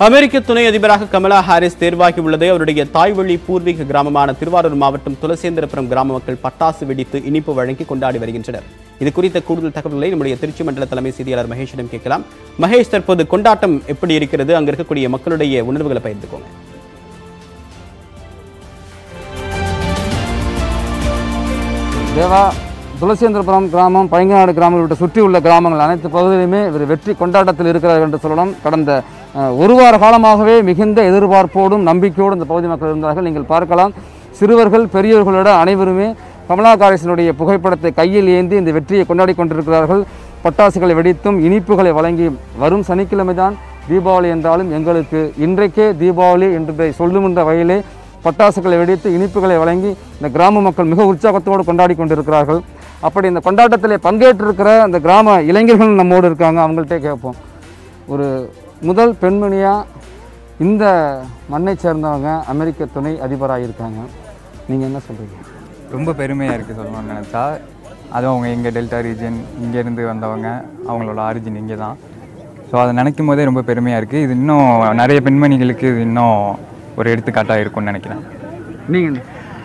அமெரிக்க துணை அதிபராக கமலா ஹாரிஸ் தேர்வாகி உள்ளது அவருடைய தாய்வழி பூர்வீக கிராமமான திருவாரூர் மாவட்டம் துளசேந்திரபுரம் கிராம மக்கள் பட்டாசு வெடித்து இனிப்பு வழங்கி கொண்டாடி வருகின்றனர் இது குறித்த கூடுதல் தகவல்களை நம்முடைய திருச்சி மண்டல தலைமை செய்தியாளர் மகேஷிடம் கேட்கலாம் மகேஷ் தற்போது கொண்டாட்டம் எப்படி இருக்கிறது அங்க இருக்கக்கூடிய மக்களுடைய உணர்வுகளை பகிர்ந்துக்கோங்க தேவா துளசேந்திரபுரம் கிராமம் பைங்கநாடு கிராமம் உள்ளிட்ட சுற்றியுள்ள கிராமங்கள் அனைத்து பகுதியிலுமே இவர் வெற்றி கொண்டாட்டத்தில் இருக்கிறார் என்று சொல்லலாம் கடந்த அஹ், ஒரு வார காலமாகவே மிகுந்த எதிர்பார்ப்போடும் நம்பிக்கையோடும் இந்த பகுதி மக்கள் இருந்தார்கள் நீங்கள் பார்க்கலாம் சிறுவர்கள் பெரியவர்களோட அனைவருமே கமலா ஹாரிஸினுடைய புகைப்படத்தை கையில் ஏந்தி இந்த வெற்றியை கொண்டாடி கொண்டிருக்கிறார்கள் பட்டாசுகளை வெடித்தும் இனிப்புகளை வழங்கி வரும் சனிக்கிழமை தான் தீபாவளி என்றாலும் எங்களுக்கு இன்றைக்கே தீபாவளி என்று சொல்லுகின்ற வகையிலே பட்டாசுகளை வெடித்து இனிப்புகளை வழங்கி இந்த கிராம மக்கள் மிக உற்சாகத்தோடு கொண்டாடி கொண்டிருக்கிறார்கள் அப்படி இந்த கொண்டாட்டத்தில் பங்கேற்றிருக்கிற அந்த கிராம இளைஞர்கள் நம்மோடு இருக்காங்க அவங்கள்ட்ட கேட்போம் ஒரு முதல் பெண்மணியாக இந்த மண்ணை சேர்ந்தவங்க அமெரிக்க துணை அதிபராக இருக்காங்க நீங்கள் என்ன சொல்கிறீங்க ரொம்ப பெருமையாக இருக்குது சொல்லணும்னு நினச்சா அதுவும் அவங்க எங்கள் டெல்டா ரீஜன் இங்கேருந்து வந்தவங்க அவங்களோட ஆரிஜின் இங்கே தான் ஸோ அதை நினைக்கும் போதே ரொம்ப பெருமையாக இருக்குது இது இன்னும் நிறைய பெண்மணிகளுக்கு இது இன்னும் ஒரு எடுத்துக்காட்டாக இருக்கும்னு நினைக்கிறேன் நீங்கள்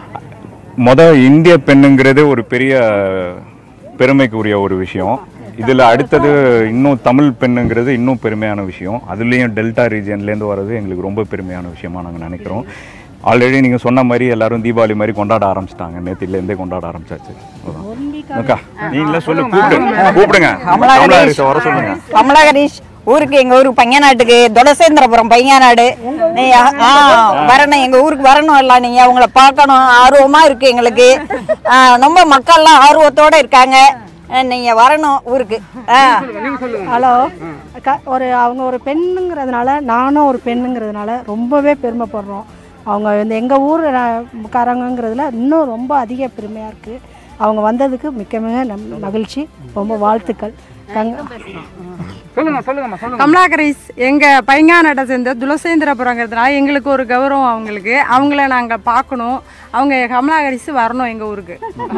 மொத இந்திய பெண்ணுங்கிறது ஒரு பெரிய பெருமைக்குரிய ஒரு விஷயம் இதில் அடுத்தது இன்னும் தமிழ் பெண்ணுங்கிறது இன்னும் பெருமையான விஷயம் அதுலேயும் டெல்டா ரீஜன்லேருந்து வர்றது எங்களுக்கு ரொம்ப பெருமையான விஷயமா நாங்கள் நினைக்கிறோம் ஆல்ரெடி நீங்கள் சொன்ன மாதிரி எல்லாரும் தீபாவளி மாதிரி கொண்டாட ஆரம்பிச்சிட்டாங்க நேத்திலேருந்தே கொண்டாட ஆரம்பிச்சாச்சு அதான். அக்கா நீங்களே சொல்லு கூப்பிடுங்க கூப்பிடுங்க கமலா கமலா ஹரிஷ். ஹாரிஸை வர சொல்லுங்க கமலா ஹரிஷ் ஊருக்கு எங்க ஊருக்கு பையனாட்டுக்கு துளசேந்திரபுரம் பையனாடு நீ ஆ, வரணும் எங்க ஊருக்கு வரணும் இல்ல நீங்க அவங்கள பார்க்கணும் ஆர்வமா இருக்கு எங்களுக்கு ஆ, ரொம்ப மக்கள்லாம் ஆர்வத்தோட இருக்காங்க ஆ, நீங்க வரணும் ஊருக்கு ஆ. ஹலோ க ஒரு அவங்க ஒரு பெண்ணுங்கிறதுனால நானும் ஒரு பெண்ணுங்கிறதுனால ரொம்பவே பெருமைப்படுறோம் அவங்க இந்த எங்கள் ஊர் காரங்கங்கிறதுல இன்னும் ரொம்ப அதிக பெருமையாக இருக்குது அவங்க வந்ததுக்கு மிக்க மிக நம்- மகிழ்ச்சி ரொம்ப வாழ்த்துக்கள் கங்க சொல்லுங்கள் சொல்லுங்கம்மா சொல்லுங்கள் கமலாகரிஸ் எங்கள் பைங்காநாட்டை சேர்ந்த துளசேந்திரபுரங்கிறதுனால எங்களுக்கு ஒரு கௌரவம் அவங்களுக்கு அவங்கள நாங்கள் பார்க்கணும் அவங்க கமலாகரிஸ் வரணும் எங்கள் ஊருக்கு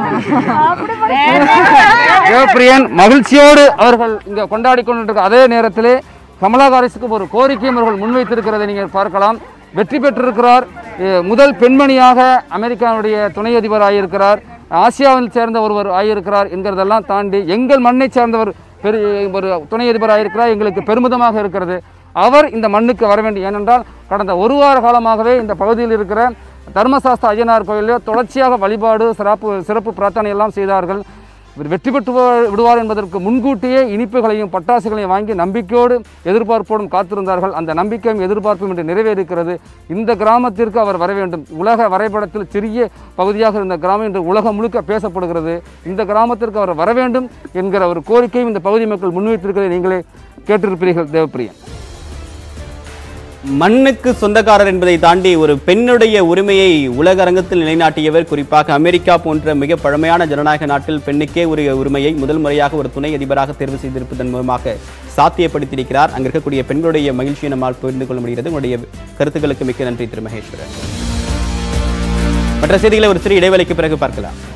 சிவப்பிரியன் மகிழ்ச்சியோடு அவர்கள் இங்கே கொண்டாடி கொண்டிருக்க அதே நேரத்திலே கமலா ஹாரிஸுக்கு ஒரு கோரிக்கையும் அவர்கள் முன்வைத்திருக்கிறதை நீங்கள் பார்க்கலாம் வெற்றி பெற்றிருக்கிறார் அஹ் முதல் பெண்மணியாக அமெரிக்காவுடைய துணை அதிபர் ஆகியிருக்கிறார் ஆசியாவில் சேர்ந்த ஒருவர் ஆகியிருக்கிறார் என்கிறதெல்லாம் தாண்டி எங்கள் மண்ணை சேர்ந்தவர் பெரிய ஒரு துணை அதிபர் ஆகியிருக்கிறார் எங்களுக்கு பெருமிதமாக இருக்கிறது அவர் இந்த மண்ணுக்கு வர வேண்டும் ஏனென்றால் கடந்த ஒரு வார காலமாகவே இந்த பகுதியில் இருக்கிற தர்மசாஸ்திர ஐயனார் கோயிலில் தொடர்ச்சியாக வழிபாடு சிறப்பு சிறப்பு பிரார்த்தனை எல்லாம் செய்தார்கள் இவர் வெற்றி பெற்று வா- விடுவார் என்பதற்கு முன்கூட்டியே இனிப்புகளையும் பட்டாசுகளையும் வாங்கி நம்பிக்கையோடு எதிர்பார்ப்போடும் காத்திருந்தார்கள் அந்த நம்பிக்கையும் எதிர்பார்ப்பும் இன்று நிறைவேறிக்கிறது இந்த கிராமத்திற்கு அவர் வர வேண்டும் உலக வரைபடத்தில் சிறிய பகுதியாக இருந்த கிராமம் இன்று உலகம் முழுக்க பேசப்படுகிறது இந்த கிராமத்திற்கு அவர் வர வேண்டும் என்கிற ஒரு கோரிக்கையும் இந்த பகுதி மக்கள் முன்வைத்திருக்கிறதை நீங்களே கேட்டிருப்பீர்கள் தேவப்பிரியன் மண்ணுக்கு சொந்தக்காரர் என்பதை தாண்டி ஒரு பெண்ணுடைய உரிமையை உலக அரங்கத்தில் நிலைநாட்டியவர் குறிப்பாக அமெரிக்கா போன்ற மிக பழமையான ஜனநாயக நாட்டில் பெண்ணுக்கே ஒரு உரிமையை முதல் முறையாக ஒரு துணை அதிபராக தேர்வு செய்திருப்பதன் மூலமாக சாத்தியப்படுத்தியிருக்கிறார் அங்க இருக்கக்கூடிய பெண்களுடைய மகிழ்ச்சியை நம்மால் புரிந்து கொள்ள முடிகிறது உங்களுடைய கருத்துக்களுக்கு மிக்க நன்றி திரு மகேஸ்வரன் மற்ற செய்திகளை ஒரு சிறு இடைவேளைக்கு பிறகு பார்க்கலாம்